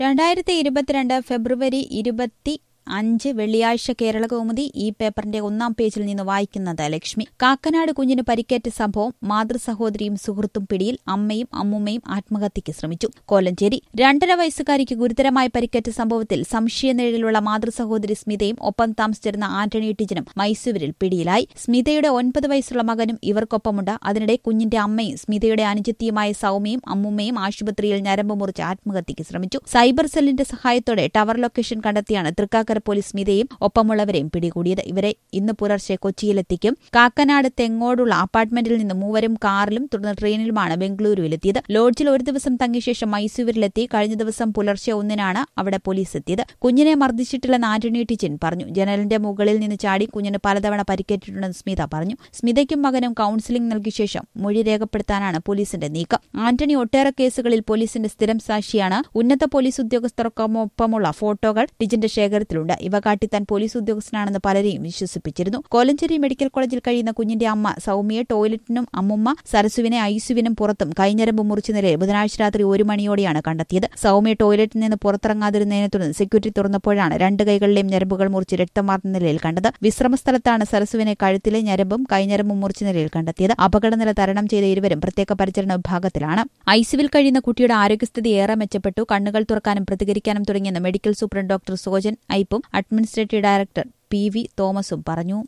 രണ്ടായിരത്തി ഇരുപത്തിരണ്ട് ഫെബ്രുവരി ഇരുപത്തി അഞ്ച് വെള്ളിയാഴ്ച കേരള കൗമുദി ഈ പേപ്പറിന്റെ ഒന്നാം പേജിൽ നിന്ന് വായിക്കുന്നത് ലക്ഷ്മി കാക്കനാട് കുഞ്ഞിന് പരിക്കേറ്റ സംഭവം മാതൃസഹോദരിയും സുഹൃത്തും പിടിയിൽ അമ്മയും അമ്മുമ്മയും ആത്മഹത്യയ്ക്ക് ശ്രമിച്ചു കോലഞ്ചേരി രണ്ടര വയസ്സുകാരിക്ക് ഗുരുതരമായി പരിക്കേറ്റ സംഭവത്തിൽ സംശയനിഴലിലുള്ള മാതൃസഹോദരി സ്മിതയും ഒപ്പം താമസിച്ചിരുന്ന ആന്റണി ടീച്ചനും മൈസൂരിൽ പിടിയിലായി സ്മിതയുടെ ഒൻപത് വയസ്സുള്ള മകനും ഇവർക്കൊപ്പമുണ്ട് അതിനിടെ കുഞ്ഞിന്റെ അമ്മയും സ്മിതയുടെ അനുജത്തിയുമായ സൌമ്യയും അമ്മുമ്മയും ആശുപത്രിയിൽ ഞരമ്പ് മുറിച്ച് ആത്മഹത്യയ്ക്ക് ശ്രമിച്ചു സൈബർ സെല്ലിന്റെ സഹായത്തോടെ ടവർ ലൊക്കേഷൻ കണ്ടെത്തിയാണ് തൃക്കാക്കര പോലീസ് സ്മിതയും ഒപ്പമുള്ളവരെയും പിടികൂടിയത് ഇവരെ ഇന്ന് പുലർച്ചെ കൊച്ചിയിലെത്തിക്കും കാക്കനാട് തെങ്ങോടുള്ള അപ്പാർട്ട്മെന്റിൽ നിന്ന് മൂവരും കാറിലും തുടർന്ന് ട്രെയിനിലുമാണ് ബംഗളൂരുവിലെത്തിയത് ലോഡ്ജിൽ ഒരു ദിവസം തങ്ങിയ ശേഷം മൈസൂരിലെത്തി കഴിഞ്ഞ ദിവസം പുലർച്ചെ ഒന്നിനാണ് അവിടെ പോലീസ് എത്തിയത് കുഞ്ഞിനെ മർദ്ദിച്ചിട്ടില്ലെന്ന് ആന്റണി ടീച്ചൻ പറഞ്ഞു ജനലിന്റെ മുകളിൽ നിന്ന് ചാടി കുഞ്ഞിന് പലതവണ പരിക്കേറ്റിട്ടുണ്ടെന്ന് സ്മിത പറഞ്ഞു സ്മിതയ്ക്കും മകനും കൌൺസിലിംഗ് നൽകിയ ശേഷം മൊഴി രേഖപ്പെടുത്താനാണ് പോലീസിന്റെ നീക്കം ആന്റണി ഒട്ടേറെ കേസുകളിൽ പോലീസിന്റെ സ്ഥിരം സാക്ഷിയാണ് ഉന്നത പോലീസ് ഉദ്യോഗസ്ഥർക്കൊപ്പമുള്ള ഫോട്ടോകൾ ടിജന്റെ ശേഖരത്തിലുണ്ട് ഇവ കാട്ടി താൻ പോലീസ് ഉദ്യോഗസ്ഥനാണെന്ന് പലരെയും വിശ്വസിപ്പിച്ചിരുന്നു കോലഞ്ചേരി മെഡിക്കൽ കോളേജിൽ കഴിയുന്ന കുഞ്ഞിന്റെ അമ്മ സൌമ്യയെ ടോയ്ലറ്റിനും അമ്മുമ്മ സരസുവിനെ ഐസുവിനും പുറത്തും കൈഞ്ഞരമ്പ് മുറിച്ച നിലയിൽ ബുധനാഴ്ച രാത്രി ഒരു മണിയോടെയാണ് കണ്ടെത്തിയത് സൌമ്യ ടോയ്ലറ്റിൽ നിന്ന് പുറത്തിറങ്ങാതിരുന്നതിനെ തുടർന്ന് സെക്യൂരിറ്റി തുറന്നപ്പോഴാണ് രണ്ട് കൈകളിലെയും ഞരമ്പുകൾ മുറിച്ച് രക്തം വാർന്ന നിലയിൽ കണ്ടത് വിശ്രമസ്ഥലത്താണ് സരസുവിനെ കഴുത്തിലെ ഞരമ്പും കൈഞ്ഞരമ്പും മുറിച്ച നിലയിൽ കണ്ടെത്തിയത് അപകടനില തരണം ചെയ്ത ഇരുവരും പ്രത്യേക പരിചരണ വിഭാഗത്തിലാണ് ഐസിവിൽ കഴിയുന്ന കുട്ടിയുടെ ആരോഗ്യസ്ഥിതി ഏറെ മെച്ചപ്പെട്ടു കണ്ണുകൾ തുറക്കാനും പ്രതികരിക്കാനും തുടങ്ങിയെന്ന് മെഡിക്കൽ സൂപ്രണ്ട് ഡോക്ടർ സോജൻ ഐപ്പും അഡ്മിനിസ്ട്രേറ്റീവ് ഡയറക്ടർ പി വി തോമസും പറഞ്ഞു